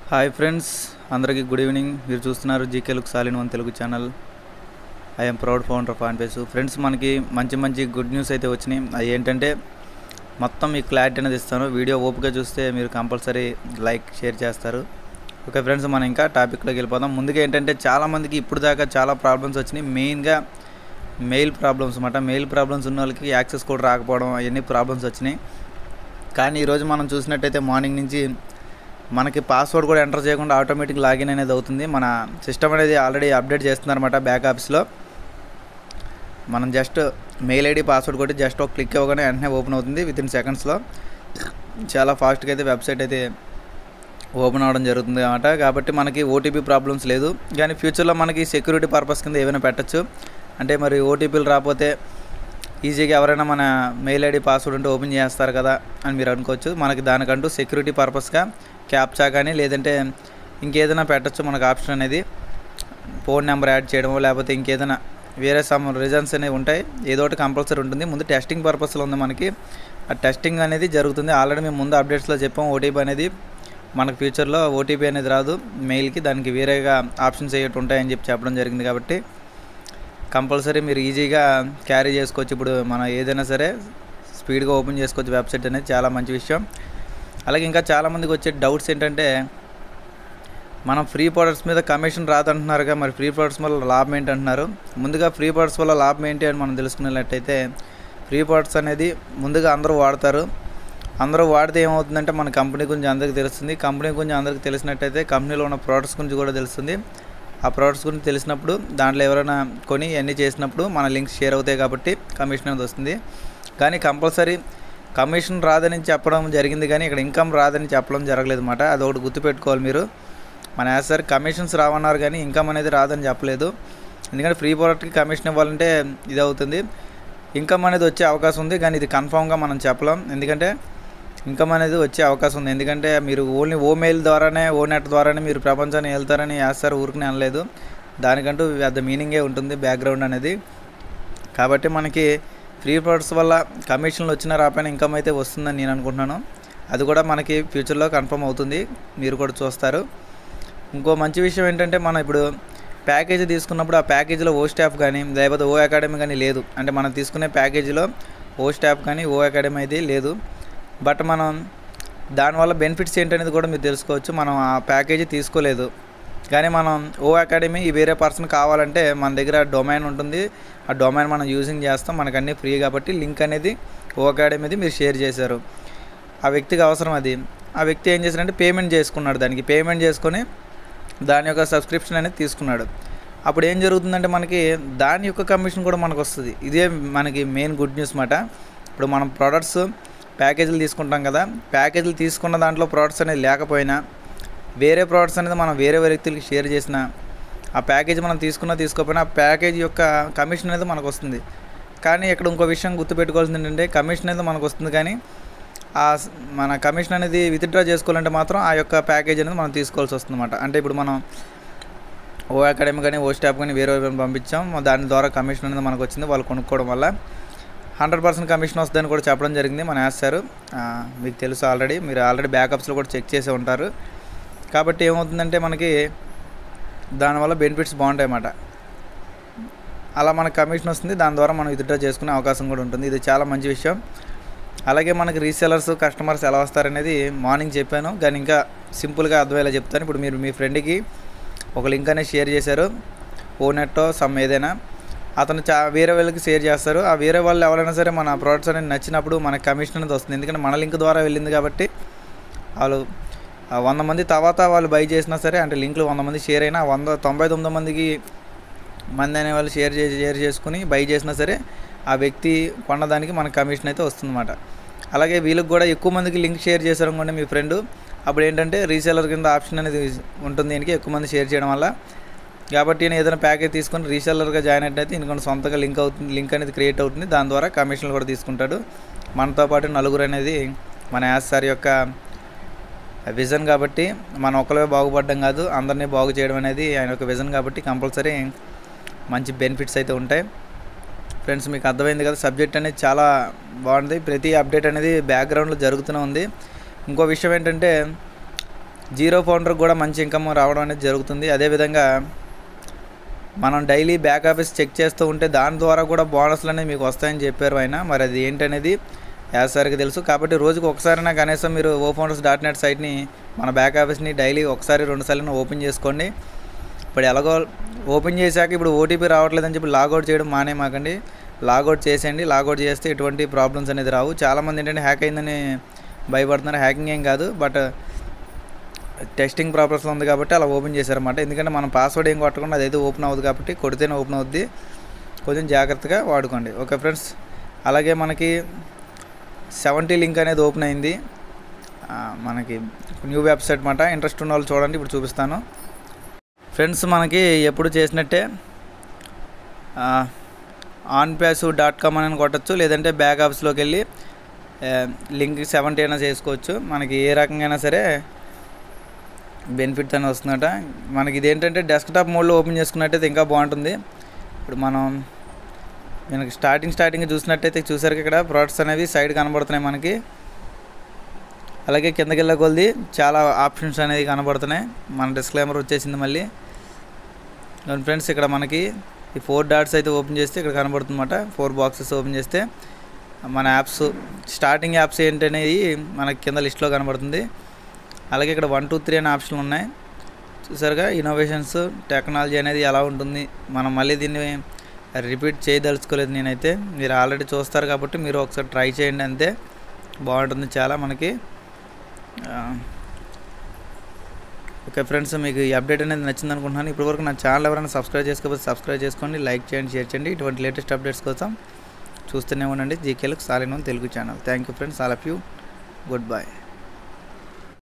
hi friends అందరికీ good evening మీరు చూస్తున్నారు జీకే లుక్ సాలిన్ one Telugu channel I'm proud founder of ఆన్పేస్ ఫ్రెండ్స్ మనకి మంచి మంచి గుడ్ న్యూస్ అయితే వచ్చినాయి అవి ఏంటంటే మొత్తం మీకు క్లారిటీ అనేది ఇస్తాను వీడియో ఓపిక చూస్తే మీరు కంపల్సరీ లైక్ షేర్ చేస్తారు ఓకే ఫ్రెండ్స్ మనం ఇంకా టాపిక్లోకి వెళ్ళిపోదాం ముందుగా ఏంటంటే చాలామందికి ఇప్పుడు దాకా చాలా ప్రాబ్లమ్స్ వచ్చినాయి మెయిన్గా మెయిల్ ప్రాబ్లమ్స్ అన్నమాట మెయిల్ ప్రాబ్లమ్స్ ఉన్న వాళ్ళకి యాక్సెస్ కోడ్ రాకపోవడం అవన్నీ ప్రాబ్లమ్స్ వచ్చినాయి కానీ ఈరోజు మనం చూసినట్టయితే మార్నింగ్ నుంచి మనకి పాస్వర్డ్ కూడా ఎంటర్ చేయకుండా ఆటోమేటిక్ లాగిన్ అనేది అవుతుంది మన సిస్టమ్ అనేది ఆల్రెడీ అప్డేట్ చేస్తున్నారన్నమాట బ్యాక్ ఆఫీస్లో మనం జస్ట్ మెయిల్ ఐడి పాస్వర్డ్ కొట్టి జస్ట్ ఒక క్లిక్ ఇవ్వగానే వెంటనే ఓపెన్ అవుతుంది విత్ ఇన్ సెకండ్స్లో చాలా ఫాస్ట్గా అయితే వెబ్సైట్ అయితే ఓపెన్ అవ్వడం జరుగుతుంది అన్నమాట కాబట్టి మనకి ఓటీపీ ప్రాబ్లమ్స్ లేదు కానీ ఫ్యూచర్లో మనకి సెక్యూరిటీ పర్పస్ కింద ఏమైనా పెట్టచ్చు అంటే మరి ఓటీపీలు రాకపోతే ఈజీగా ఎవరైనా మన మెయిల్ ఐడి పాస్వర్డ్ ఉంటే ఓపెన్ చేస్తారు కదా అని మీరు అనుకోవచ్చు మనకి దానికంటూ సెక్యూరిటీ పర్పస్గా క్యాప్చా కానీ లేదంటే ఇంకేదైనా పెట్టచ్చు మనకు ఆప్షన్ అనేది ఫోన్ నెంబర్ యాడ్ చేయడమో లేకపోతే ఇంకేదైనా వేరే సమ్ రీజన్స్ అనేవి ఉంటాయి ఏదో ఒకటి కంపల్సరీ ఉంటుంది ముందు టెస్టింగ్ పర్పస్లో ఉంది మనకి ఆ టెస్టింగ్ అనేది జరుగుతుంది ఆల్రెడీ మేము ముందు అప్డేట్స్లో చెప్పాం ఓటీపీ అనేది మనకు ఫ్యూచర్లో ఓటీపీ అనేది రాదు మెయిల్కి దానికి వేరేగా ఆప్షన్స్ ఏమిటి ఉంటాయని చెప్పి చెప్పడం జరిగింది కాబట్టి కంపల్సరీ మీరు ఈజీగా క్యారీ చేసుకోవచ్చు ఇప్పుడు మనం ఏదైనా సరే స్పీడ్గా ఓపెన్ చేసుకోవచ్చు వెబ్సైట్ అనేది చాలా మంచి విషయం అలాగే ఇంకా చాలామందికి వచ్చే డౌట్స్ ఏంటంటే మనం ఫ్రీ ప్రొడక్ట్స్ మీద కమిషన్ రాదంటున్నారుగా మరి ఫ్రీ ప్రొడక్ట్స్ వల్ల లాభం ఏంటి అంటున్నారు ముందుగా ఫ్రీ ప్రొడక్ట్స్ వల్ల లాభం ఏంటి అని మనం తెలుసుకున్నట్లయితే ఫ్రీ ప్రొడక్ట్స్ అనేది ముందుగా అందరూ వాడతారు అందరూ వాడితే ఏమవుతుందంటే మన కంపెనీ గురించి అందరికీ తెలుస్తుంది కంపెనీ గురించి అందరికీ తెలిసినట్టయితే కంపెనీలో ఉన్న ప్రోడక్ట్స్ గురించి కూడా తెలుస్తుంది ఆ ప్రోడక్ట్స్ గురించి తెలిసినప్పుడు దాంట్లో ఎవరైనా కొని అన్నీ చేసినప్పుడు మన లింక్స్ షేర్ అవుతాయి కాబట్టి కమిషన్ అనేది వస్తుంది కానీ కంపల్సరీ కమిషన్ రాదని చెప్పడం జరిగింది కానీ ఇక్కడ ఇన్కమ్ రాదని చెప్పడం జరగలేదు అనమాట అది ఒకటి గుర్తుపెట్టుకోవాలి మీరు మన యాజ్ సార్ కమిషన్స్ రావన్నారు కానీ ఇన్కమ్ అనేది రాదని చెప్పలేదు ఎందుకంటే ఫ్రీ ప్రోడక్ట్కి కమిషన్ ఇవ్వాలంటే ఇది అవుతుంది ఇన్కమ్ అనేది వచ్చే అవకాశం ఉంది కానీ ఇది కన్ఫామ్గా మనం చెప్పలేం ఎందుకంటే ఇన్కమ్ అనేది వచ్చే అవకాశం ఉంది ఎందుకంటే మీరు ఓన్లీ ఓ మెయిల్ ద్వారానే ఓ నెట్ ద్వారానే మీరు ప్రపంచాన్ని వెళ్తారని వేస్తారు ఊరికి అనలేదు దానికంటూ పెద్ద మీనింగే ఉంటుంది బ్యాక్గ్రౌండ్ అనేది కాబట్టి మనకి ఫ్రీ ప్రొడక్ట్స్ వల్ల కమిషన్లు వచ్చిన రాపైన ఇన్కమ్ అయితే వస్తుందని నేను అనుకుంటున్నాను అది కూడా మనకి ఫ్యూచర్లో కన్ఫర్మ్ అవుతుంది మీరు కూడా చూస్తారు ఇంకో మంచి విషయం ఏంటంటే మనం ఇప్పుడు ప్యాకేజీ తీసుకున్నప్పుడు ఆ ప్యాకేజీలో ఓ స్టాఫ్ కానీ లేకపోతే ఓ అకాడమీ కానీ లేదు అంటే మనం తీసుకునే ప్యాకేజీలో ఓ స్టాఫ్ కానీ ఓ అకాడమీ అయితే లేదు బట్ మనం దానివల్ల బెనిఫిట్స్ ఏంటనేది కూడా మీరు తెలుసుకోవచ్చు మనం ఆ ప్యాకేజీ తీసుకోలేదు కానీ మనం ఓ అకాడమీ ఈ వేరే పర్సన్ కావాలంటే మన దగ్గర డొమైన్ ఉంటుంది ఆ డొమైన్ మనం యూజింగ్ చేస్తాం మనకు అన్నీ ఫ్రీ కాబట్టి లింక్ అనేది ఓ అకాడమీది మీరు షేర్ చేశారు ఆ వ్యక్తికి అవసరం అది ఆ వ్యక్తి ఏం చేశారంటే పేమెంట్ చేసుకున్నాడు దానికి పేమెంట్ చేసుకొని దాని యొక్క సబ్స్క్రిప్షన్ అనేది తీసుకున్నాడు అప్పుడు ఏం జరుగుతుందంటే మనకి దాని యొక్క కమిషన్ కూడా మనకు వస్తుంది ఇదే మనకి మెయిన్ గుడ్ న్యూస్ మాట ఇప్పుడు మనం ప్రోడక్ట్స్ ప్యాకేజీలు తీసుకుంటాం కదా ప్యాకేజీలు తీసుకున్న దాంట్లో ప్రోడక్ట్స్ అనేది లేకపోయినా వేరే ప్రోడక్ట్స్ అనేది మనం వేరే వ్యక్తులకి షేర్ చేసిన ఆ ప్యాకేజ్ మనం తీసుకున్నా తీసుకోకపోయినా ఆ ప్యాకేజ్ యొక్క కమిషన్ అనేది మనకు వస్తుంది కానీ ఇక్కడ ఇంకో విషయం గుర్తుపెట్టుకోవాల్సింది ఏంటంటే కమిషన్ అనేది మనకు వస్తుంది కానీ ఆ స్- మన కమిషన్ అనేది విత్డ్రా చేసుకోవాలంటే మాత్రం ఆ యొక్క ప్యాకేజ్ అనేది మనం తీసుకోవాల్సి వస్తుంది అనమాట అంటే ఇప్పుడు మనం ఓ అకాడమీ కానీ ఓ స్టాఫ్ కానీ వేరే వైపు పంపించాం దాని ద్వారా కమిషన్ అనేది మనకు వచ్చింది వాళ్ళు కొనుక్కోవడం వల్ల హండ్రెడ్ పర్సెంట్ కమిషన్ వస్తుందని కూడా చెప్పడం జరిగింది మన వేస్తారు మీకు తెలుసు ఆల్రెడీ మీరు ఆల్రెడీ బ్యాకప్స్లో కూడా చెక్ చేసే ఉంటారు కాబట్టి ఏమవుతుందంటే మనకి దానివల్ల బెనిఫిట్స్ బాగుంటాయి అన్నమాట అలా మనకు కమిషన్ వస్తుంది దాని ద్వారా మనం విత్డ్రా చేసుకునే అవకాశం కూడా ఉంటుంది ఇది చాలా మంచి విషయం అలాగే మనకి రీసెలర్స్ కస్టమర్స్ ఎలా వస్తారనేది మార్నింగ్ చెప్పాను కానీ ఇంకా సింపుల్గా అర్థమయ్యేలా చెప్తాను ఇప్పుడు మీరు మీ ఫ్రెండ్కి ఒక లింక్ అనేది షేర్ చేశారు ఓ నెట్టో సమ్ ఏదైనా అతను చా వేరే వాళ్ళకి షేర్ చేస్తారు ఆ వేరే వాళ్ళు ఎవరైనా సరే మన ప్రోడక్ట్స్ అనేది నచ్చినప్పుడు మనకి కమిషన్ అనేది వస్తుంది ఎందుకంటే మన లింక్ ద్వారా వెళ్ళింది కాబట్టి వాళ్ళు ఆ వంద మంది తర్వాత వాళ్ళు బై చేసినా సరే అంటే లింకులు వంద మంది షేర్ అయినా ఆ వంద తొంభై తొమ్మిది మందికి మంది అనే వాళ్ళు షేర్ చేసి షేర్ చేసుకుని బై చేసినా సరే ఆ వ్యక్తి కొన్నదానికి మనకు కమిషన్ అయితే వస్తుందన్నమాట అలాగే వీళ్ళకి కూడా ఎక్కువ మందికి లింక్ షేర్ చేశారు అనుకోండి మీ ఫ్రెండ్ అప్పుడు ఏంటంటే రీసేలర్ కింద ఆప్షన్ అనేది ఉంటుంది దీనికి ఎక్కువ మంది షేర్ చేయడం వల్ల కాబట్టి నేను ఏదైనా ప్యాకేజ్ తీసుకొని రీసెల్లర్గా జాయిన్ అయినట్టయితే ఇంకొక సొంతగా లింక్ అవుతుంది లింక్ అనేది క్రియేట్ అవుతుంది దాని ద్వారా కమిషన్లు కూడా తీసుకుంటాడు మనతో పాటు నలుగురు అనేది మన యాస్ సార్ యొక్క విజన్ కాబట్టి మనం ఒక్కరే బాగుపడడం కాదు అందరినీ బాగు చేయడం అనేది ఆయన యొక్క విజన్ కాబట్టి కంపల్సరీ మంచి బెనిఫిట్స్ అయితే ఉంటాయి ఫ్రెండ్స్ మీకు అర్థమైంది కదా సబ్జెక్ట్ అనేది చాలా బాగుంది ప్రతి అప్డేట్ అనేది బ్యాక్గ్రౌండ్లో జరుగుతూనే ఉంది ఇంకో విషయం ఏంటంటే జీరో ఫౌండర్ కూడా మంచి ఇన్కమ్ రావడం అనేది జరుగుతుంది అదేవిధంగా మనం డైలీ బ్యాక్ ఆఫీస్ చెక్ చేస్తూ ఉంటే దాని ద్వారా కూడా బోనస్లు అనేవి మీకు వస్తాయని చెప్పారు ఆయన మరి అది ఏంటనేది యాసారికి తెలుసు కాబట్టి రోజుకి ఒకసారైనా కనీసం మీరు ఓ ఫౌండర్స్ డాట్ నెట్ సైట్ని మన బ్యాక్ ఆఫీస్ని డైలీ ఒకసారి రెండు సార్లు ఓపెన్ చేసుకోండి ఇప్పుడు ఎలాగో ఓపెన్ చేశాక ఇప్పుడు ఓటీపీ రావట్లేదని చెప్పి లాగౌట్ చేయడం మానేమాకండి లాగౌట్ చేసేయండి లాగౌట్ చేస్తే ఎటువంటి ప్రాబ్లమ్స్ అనేది రావు చాలామంది ఏంటంటే హ్యాక్ అయిందని భయపడుతున్నారు హ్యాకింగ్ ఏం కాదు బట్ టెస్టింగ్ ప్రాబ్లమ్స్ ఉంది కాబట్టి అలా ఓపెన్ చేశారన్నమాట ఎందుకంటే మనం పాస్వర్డ్ ఏం కొట్టకుండా అదైతే ఓపెన్ అవ్వదు కాబట్టి కొడితేనే ఓపెన్ అవుద్ది కొంచెం జాగ్రత్తగా వాడుకోండి ఓకే ఫ్రెండ్స్ అలాగే మనకి సెవెంటీ లింక్ అనేది ఓపెన్ అయింది ఆ, మనకి న్యూ వెబ్సైట్ మాట ఇంట్రెస్ట్ ఉన్న వాళ్ళు చూడండి ఇప్పుడు చూపిస్తాను ఫ్రెండ్స్ మనకి ఎప్పుడు చేసినట్టే ఆన్ ప్యాసు డాట్ కామ్ అని కొట్టచ్చు లేదంటే బ్యాక్ ఆఫీస్లోకి వెళ్ళి లింక్ సెవెంటీ అయినా చేసుకోవచ్చు మనకి ఏ రకంగా సరే బెనిఫిట్ అని వస్తుందట మనకి ఇదేంటంటే డెస్క్టాప్ మోడ్లో ఓపెన్ చేసుకున్నట్టయితే ఇంకా బాగుంటుంది ఇప్పుడు మనం మనకి స్టార్టింగ్ స్టార్టింగ్ చూసినట్టయితే చూసారు ఇక్కడ ప్రోడక్ట్స్ అనేవి సైడ్ కనబడుతున్నాయి మనకి అలాగే కిందకి వెళ్ళే కొలది చాలా ఆప్షన్స్ అనేది కనబడుతున్నాయి మన డిస్క్లైమర్ వచ్చేసింది మళ్ళీ ఫ్రెండ్స్ ఇక్కడ మనకి ఈ ఫోర్ డాట్స్ అయితే ఓపెన్ చేస్తే ఇక్కడ కనబడుతుందన్నమాట ఫోర్ బాక్సెస్ ఓపెన్ చేస్తే మన యాప్స్ స్టార్టింగ్ యాప్స్ ఏంటనేది మనకి కింద లిస్ట్లో కనబడుతుంది అలాగే ఇక్కడ వన్ టూ త్రీ అనే ఆప్షన్లు ఉన్నాయి చూసారుగా ఇన్నోవేషన్స్ టెక్నాలజీ అనేది ఎలా ఉంటుంది మనం మళ్ళీ దీన్ని రిపీట్ చేయదలుచుకోలేదు నేనైతే మీరు ఆల్రెడీ చూస్తారు కాబట్టి మీరు ఒకసారి ట్రై చేయండి అంతే బాగుంటుంది చాలా మనకి ఆ, ఓకే ఫ్రెండ్స్ మీకు ఈ అప్డేట్ అనేది నచ్చింది అనుకుంటున్నాను ఇప్పటివరకు నా ఛానల్ ఎవరైనా సబ్స్క్రైబ్ చేసుకోకపోతే సబ్స్క్రైబ్ చేసుకోండి లైక్ చేయండి షేర్ చేయండి ఇటువంటి లేటెస్ట్ అప్డేట్స్ కోసం చూస్తూనే ఉండండి జీకేలకు సాలిన Telugu channel thank you friends all of you good bye